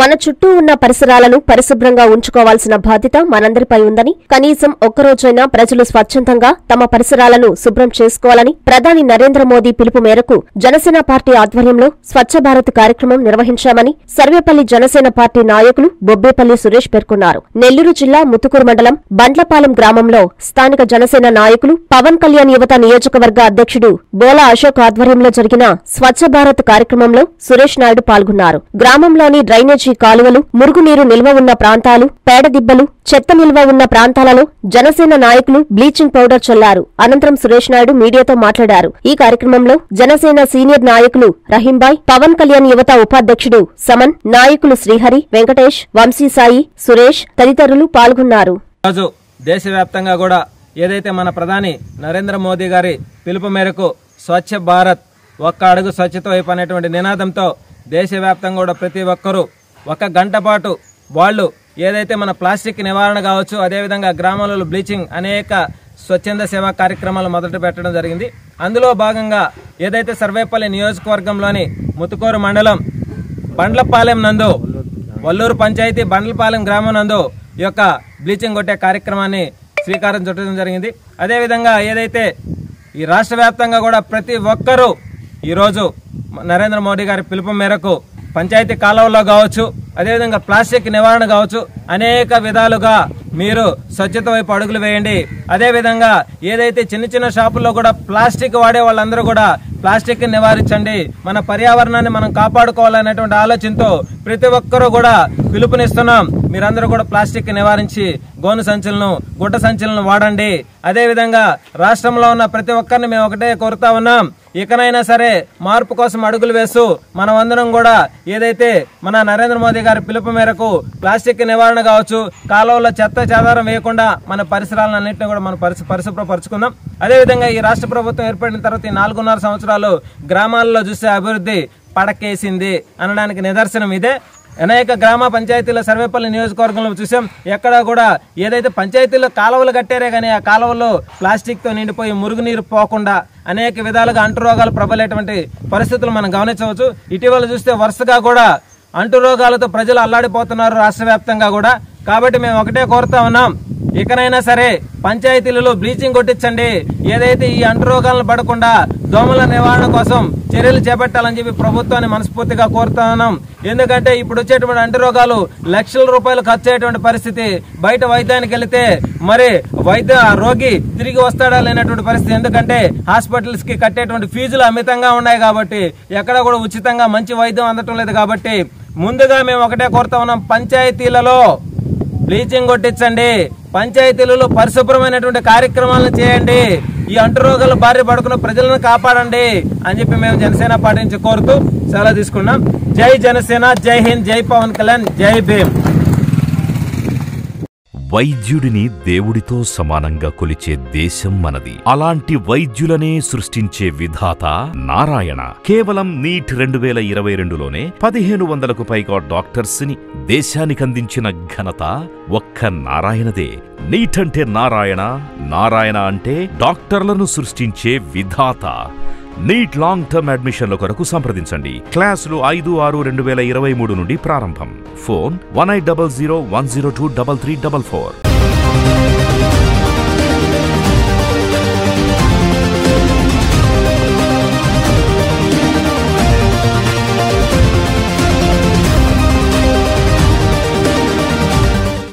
మన చుట్టూ ఉన్న పరిసరాలను పరిశుభ్రంగా ఉంచుకోవాల్సిన బాధ్యత మనందరిపై ఉందని కనీసం ఒక్కరోజైనా ప్రజలు స్వచ్ఛందంగా తమ పరిసరాలను శుభ్రం చేసుకోవాలని ప్రధాని నరేంద్ర మోదీ పిలుపు మేరకు జనసేన పార్టీ ఆధ్వర్యంలో స్వచ్ఛ భారత్ కార్యక్రమం నిర్వహించామని సర్వేపల్లి జనసేన పార్టీ నాయకులు బొబ్బేపల్లి సురేష్ పేర్కొన్నారు నెల్లూరు జిల్లా ముతుకూరు మండలం బండ్లపాలెం గ్రామంలో స్థానిక జనసేన నాయకులు పవన్ కళ్యాణ్ యువత నియోజకవర్గ అధ్యక్షుడు బోలా అశోక్ ఆధ్వర్యంలో జరిగిన స్వచ్ఛ భారత్ కార్యక్రమంలో సురేష్ నాయుడు పాల్గొన్నారు గ్రామంలోని డ్రైనేజీ కాలువలు మురుగునీరు నిల్వ ఉన్న ప్రాంతాలు పేడదిబ్బలు చెత్త నిల్వ ఉన్న ప్రాంతాలలో జనసేన నాయకులు బ్లీచింగ్ పౌడర్ చల్లారు అనంతరం సురేష్ నాయుడు మీడియాతో మాట్లాడారు ఈ కార్యక్రమంలో జనసేన సీనియర్ నాయకులు రహీంబాయ్ పవన్ కళ్యాణ్ యువత ఉపాధ్యక్షుడు సమన్ నాయకులు శ్రీహరి వెంకటేష్ వంశీసాయి సురేష్ తదితరులు పాల్గొన్నారు రోజు దేశవ్యాప్తంగా కూడా ఏదైతే మన ప్రధాని నరేంద్ర మోదీ గారి పిలుపు మేరకు స్వచ్ఛ భారత్ ఒక్క అడుగు స్వచ్ఛత వైపు అనేటువంటి నినాదంతో దేశవ్యాప్తంగా కూడా ప్రతి ఒక్కరూ ఒక గంట పాటు వాళ్ళు ఏదైతే మన ప్లాస్టిక్ నివారణ కావచ్చు అదేవిధంగా గ్రామాలలో బ్లీచింగ్ అనేక స్వచ్ఛంద సేవా కార్యక్రమాలు మొదలు పెట్టడం జరిగింది అందులో భాగంగా ఏదైతే సర్వేపల్లి నియోజకవర్గంలోని ముతుకూరు మండలం బండ్లపాలెం నందు వల్లూరు పంచాయతీ బండ్లపాలెం గ్రామం నందు ఈ యొక్క బ్లీచింగ్ కొట్టే కార్యక్రమాన్ని శ్రీకారం చుట్టడం జరిగింది అదేవిధంగా ఏదైతే ఈ రాష్ట్ర వ్యాప్తంగా కూడా ప్రతి ఒక్కరూ ఈరోజు నరేంద్ర మోడీ గారి పిలుపు మేరకు పంచాయతీ కాలువల్లో కావచ్చు అదేవిధంగా ప్లాస్టిక్ నివారణ కావచ్చు అనేక విధాలుగా మీరు స్వచ్ఛత వైపు అడుగులు వేయండి అదేవిధంగా ఏదైతే చిన్న చిన్న షాపుల్లో కూడా ప్లాస్టిక్ వాడే వాళ్ళందరూ కూడా ప్లాస్టిక్ నివారించండి మన పర్యావరణాన్ని మనం కాపాడుకోవాలనేటువంటి ఆలోచనతో ప్రతి ఒక్కరూ కూడా పిలుపునిస్తున్నాం మీరందరూ కూడా ప్లాస్టిక్ నివారించి గోను సంచులను గుడ్డ సంచులను వాడండి అదేవిధంగా రాష్ట్రంలో ఉన్న ప్రతి ఒక్కరిని మేము ఒకటే కోరుతా ఉన్నాం ఇకనైనా సరే మార్పు కోసం అడుగులు వేస్తూ మనం అందరం కూడా ఏదైతే మన నరేంద్ర మోదీ గారి పిలుపు మేరకు ప్లాస్టిక్ నివారణ కావచ్చు కాలువలో చెత్త చెదారం వేయకుండా మన పరిసరాలన్నింటినీ కూడా మనం పరిశు పరిశుభ్రపరచుకుందాం అదేవిధంగా ఈ రాష్ట్ర ప్రభుత్వం ఏర్పడిన తర్వాత ఈ నాలుగున్నర సంవత్సరాలు గ్రామాల్లో చూసే అభివృద్ధి పడకేసింది అనడానికి నిదర్శనం ఇదే అనేక గ్రామ పంచాయతీల సర్వేపల్లి నియోజకవర్గంలో చూసాం ఎక్కడా కూడా ఏదైతే పంచాయతీల్లో కాలువలు కట్టారే కానీ ఆ కాలువలో ప్లాస్టిక్తో నిండిపోయి మురుగునీరు పోకుండా అనేక విధాలుగా అంటురోగాలు ప్రబలేటువంటి పరిస్థితులు మనం గమనించవచ్చు ఇటీవల చూస్తే వరుసగా కూడా అంటురోగాలతో ప్రజలు అల్లాడిపోతున్నారు రాష్ట్ర వ్యాప్తంగా కూడా కాబట్టి మేము ఒకటే కోరుతా ఉన్నాం ఇకనైనా సరే పంచాయతీలలో బ్లీచింగ్ కొట్టించండి ఏదైతే ఈ అంటురోగాలను పడకుండా దోమల నివారణ కోసం చర్యలు చేపట్టాలని చెప్పి ప్రభుత్వాన్ని మనస్ఫూర్తిగా కోరుతా ఉన్నాం ఎందుకంటే ఇప్పుడు వచ్చేటువంటి అంటురోగాలు లక్షల రూపాయలు ఖర్చు అయ్యేటువంటి పరిస్థితి బయట వైద్యానికి వెళితే మరి వైద్య రోగి తిరిగి వస్తాడా లేనటువంటి పరిస్థితి ఎందుకంటే హాస్పిటల్స్ కి కట్టేటువంటి ఫీజులు అమితంగా ఉన్నాయి కాబట్టి ఎక్కడ కూడా ఉచితంగా మంచి వైద్యం అందటం లేదు కాబట్టి ముందుగా మేము ఒకటే కోరుతా ఉన్నాం పంచాయతీలలో బ్లీచింగ్ కొట్టించండి పంచాయతీలలో పరిశుభ్రమైనటువంటి కార్యక్రమాలను చేయండి ఈ అంటురోగాలు బారి పడుకున్న ప్రజలను కాపాడండి అని చెప్పి మేము జనసేన పార్టీ నుంచి కోరుతూ సెలవు తీసుకున్నాం జై జనసేన జై హింద్ జై పవన్ కళ్యాణ్ జై భీమ్ వైద్యుడిని దేవుడితో సమానంగా కొలిచే దేశం మనది అలాంటి వైద్యులనే సృష్టించే విధాత నారాయణ కేవలం నీట్ రెండు వేల ఇరవై రెండులోనే పదిహేను వందలకు పైగా డాక్టర్స్ ని దేశానికి అందించిన ఘనత ఒక్క నారాయణదే నీట్ అంటే నారాయణ నారాయణ అంటే డాక్టర్లను సృష్టించే విధాత నీట్ లాంగ్ టర్మ్ అడ్మిషన్ల కొరకు సంప్రదించండి క్లాసులు ఐదు ఆరు రెండు వేల ఇరవై మూడు నుండి ప్రారంభం phone one eight double zero one zero two double three double four